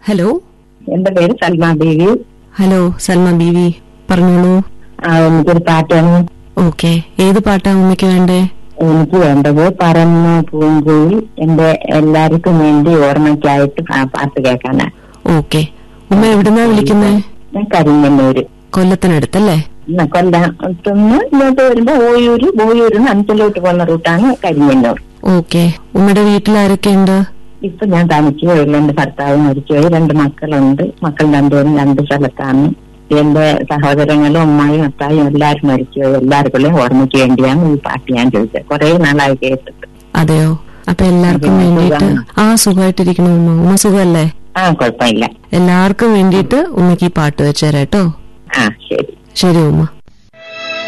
Hello എന്റെ പേര് Salma Devi hello Salma Beevi പറഞ്ഞോളൂ ആ, എനിക്കൊരു പാട്ടാണ് ഓക്കെ ഏത് പാട്ടാ ഉമ്മയ്ക്ക് വേണ്ടേ എനിക്ക് വേണ്ടത് പറന്ന പൂങ്കുഴി എന്റെ എല്ലാവർക്കും വേണ്ടി ഓർമ്മയ്ക്കായിട്ട് ആ പാട്ട് കേൾക്കാനാ ഓക്കെ ഉമ്മ എവിടുന്നാ വിളിക്കുന്നേ ഞാൻ കരിങ്ങന്നൂര് കൊല്ലത്തിനടുത്തല്ലേ ഇന്ന് കൊല്ലത്തുനിന്ന് ഇങ്ങോട്ട് വരുമ്പോ ഓയൂര് ഓയൂരിന്ന് അഞ്ചലോട്ട് പോകുന്ന റൂട്ടാണ് കരിങ്ങന്നൂർ ഓക്കെ ഉമ്മയുടെ വീട്ടിൽ ആരൊക്കെയുണ്ട് ഇപ്പൊ ഞാൻ തനിച്ചേ ഉള്ളു എന്റെ ഭർത്താവ് മരിച്ചുപോയി രണ്ട് മക്കളുണ്ട് മക്കൾ രണ്ടുപേരും രണ്ട് സ്ഥലത്താണ് എന്റെ സഹോദരങ്ങളും ഉമ്മായും അത്തായും എല്ലാവരും മരിച്ചുപോയി എല്ലാവർക്കും ഓർമ്മയ്ക്ക് വേണ്ടിയാണ് ഈ പാട്ട് ഞാൻ ചോദിച്ചത് കുറെ നാളായി കേട്ടിട്ട് അതെയോ അപ്പൊ എല്ലാവർക്കും അതെ, വേണ്ടിയിട്ട് സുഖാണ്. ആ സുഖമായിട്ടിരിക്കണം ഉമ്മ ഉമ്മ സുഖമല്ലേ ആ കുഴപ്പമില്ല എല്ലാവർക്കും വേണ്ടിയിട്ട് ഉമ്മയ്ക്ക് ഈ പാട്ട് വെച്ചേരാട്ടോ ആ ശരി ശരി ഉമ്മ